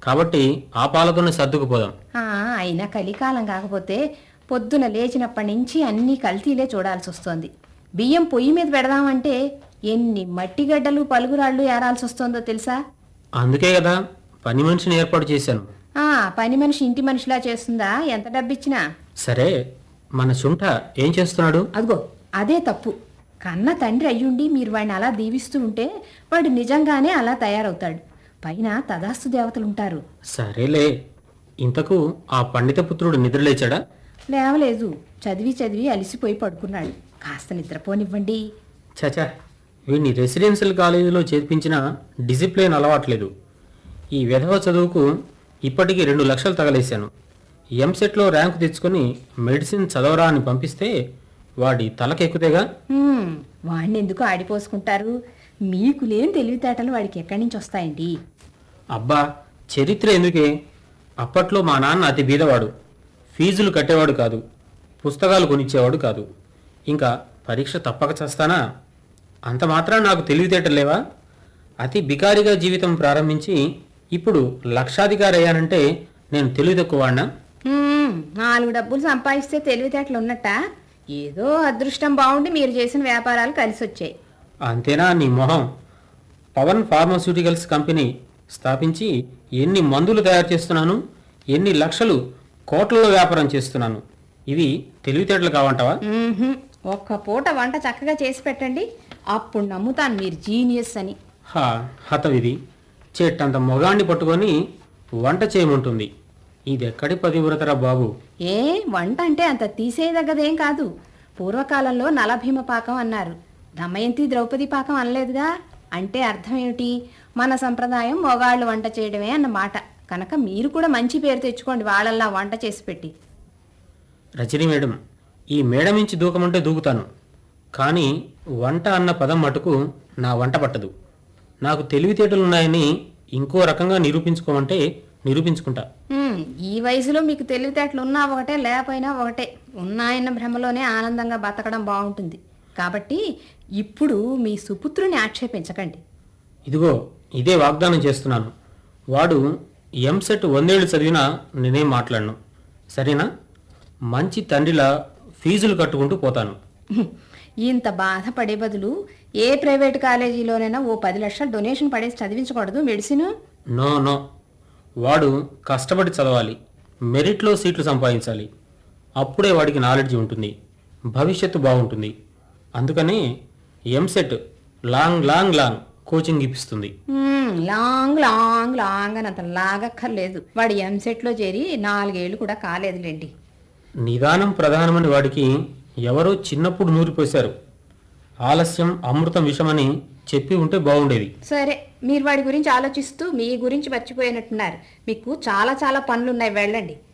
కాబట్టి ఆ పాలతోనే సర్దుకుపోదాం ఆ, అయినా కలికాలం కాకపోతే పొద్దున లేచినప్పటి నుంచి అన్ని కల్తీలే చూడాల్సి వస్తోంది బియ్యం పొయ్యి మీద పెడదామంటే ఎన్ని మట్టిగడ్డలు పలుగురాళ్ళు ఏరాల్సి వస్తోందో తెలుసా అందుకే కదా పని మనిషిని ఏర్పాటు చేశాను ఆ పని మనిషి ఇంటి మనిషిలా చేస్తుందా ఎంత డబ్బిచ్చినా సరే మన శుంఠ ఏం చేస్తున్నాడు అదిగో అదే తప్పు కన్న తండ్రి అయ్యుండి మీరు వాడిని అలా దీవిస్తూ ఉంటే వాడు నిజంగానే అలా తయారవుతాడు పైన తదాస్తు దేవతలు ఉంటారు సరేలే ఇంతకు ఆ పండిత పుత్రుడు నిద్రలేచాడా లేవలేదు చదివి చదివి అలిసిపోయి పడుకున్నాడు కాస్త నిద్రపోనివ్వండి చచా వీడిని రెసిడెన్షియల్ కాలేజీలో చేర్పించిన డిసిప్లిన్ అలవాట్లేదు ఈ విధవ చదువుకు ఇప్పటికీ రెండు లక్షలు తగలేశాను ఎంసెట్లో ర్యాంకు తెచ్చుకొని మెడిసిన్ చదవరా అని పంపిస్తే వాడి తలకెక్కుతేగా హ్మ్, వాణ్ణి ఎందుకు ఆడిపోసుకుంటారు మీకు లేని తెలివితేటలు వాడికి ఎక్కడి నుంచి వస్తాయండి అబ్బా చరిత్ర ఎందుకే అప్పట్లో మా నాన్న అతి బీదవాడు ఫీజులు కట్టేవాడు కాదు పుస్తకాలు కొనిచ్చేవాడు కాదు ఇంకా పరీక్ష తప్పక చేస్తానా అంత మాత్రం నాకు తెలివితేటలు లేవా అతి బికారిగా జీవితం ప్రారంభించి ఇప్పుడు లక్షాధికారి అయ్యానంటే నేను తెలివి తక్కువవాడినా హ్మ్, నాలుగు డబ్బులు సంపాదిస్తే తెలివితేటలు ఉన్నట్ట ఏదో అదృష్టం బాగుండి మీరు చేసిన వ్యాపారాలు కలిసి వచ్చాయి అంతేనా నీ మొహం పవన్ ఫార్మాస్యూటికల్స్ కంపెనీ స్థాపించి ఎన్ని మందులు తయారు చేస్తున్నాను ఎన్ని లక్షలు కోట్లలో వ్యాపారం చేస్తున్నాను ఇవి తెలివితేటలు కావంటావా మ్మ్హ్మ్. ఒక్క పూట వంట చక్కగా చేసి పెట్టండి అప్పుడు నమ్ముతాను మీరు జీనియస్ అని హా హతవిధి చెట్టంత మొగాన్ని పట్టుకొని వంట చేయమంటుంది ఇది ఎక్కడి పతివ్రతరా బాబు ఏ వంట అంటే అంత తీసేయదగ్గదేం కాదు పూర్వకాలంలో నలభీమ పాకం అన్నారు దమయంతి ద్రౌపది పాకం అనలేదుగా అంటే అర్థం ఏమిటి మన సంప్రదాయం మొగాళ్ళు వంట చేయడమే అన్నమాట కనుక మీరు కూడా మంచి పేరు తెచ్చుకోండి వాళ్ళల్లా వంట చేసి పెట్టి రజని మేడం ఈ మేడ నుంచి దూకమంటే దూకుతాను కానీ వంట అన్న పదం మటుకు నా వంట పట్టదు నాకు తెలివితేటలున్నాయని ఇంకో రకంగా నిరూపించుకోమంటే నిరూపించుకుంటా మ్మ్, ఈ వయసులో మీకు తెలివితేటలు ఉన్నా ఒకటే లేకపోయినా ఒకటే ఉన్నాయన్న భ్రమలోనే ఆనందంగా బతకడం బాగుంటుంది కాబట్టి ఇప్పుడు మీ సుపుత్రుని ఆక్షేపించకండి ఇదిగో ఇదే వాగ్దానం చేస్తున్నాను వాడు ఎంసెట్ వందేళ్ళు చదివినా నేనేం మాట్లాడను సరేనా మంచి తండ్రిలా ఫీజులు కట్టుకుంటూ పోతాను ఇంత బాధపడే బదులు ఏ ప్రైవేట్ కాలేజీలోనైనా ఓ పది లక్షలు డొనేషన్ పడేసి చదివించకూడదు మెడిసిన్ నో నో వాడు కష్టపడి చదవాలి మెరిట్లో సీట్లు సంపాదించాలి అప్పుడే వాడికి నాలెడ్జ్ ఉంటుంది భవిష్యత్తు బాగుంటుంది అందుకనే EAMCET long long long coaching ఇప్పిస్తుంది మ్మ్, లాంగ్ లాంగ్ లాంగ్ అని అంత లాగక్కర్లేదు వాడు ఎంసెట్లో చేరి నాలుగేళ్లు కూడా కాలేదులేండి నిదానం ప్రధానమని వాడికి ఎవరో చిన్నప్పుడు నూరిపోశారు ఆలస్యం అమృతం విషమని చెప్పి ఉంటే బాగుండేది సరే మీరు వాడి గురించి ఆలోచిస్తూ మీ గురించి మర్చిపోయినట్టున్నారు మీకు చాలా చాలా పనులున్నాయి వెళ్ళండి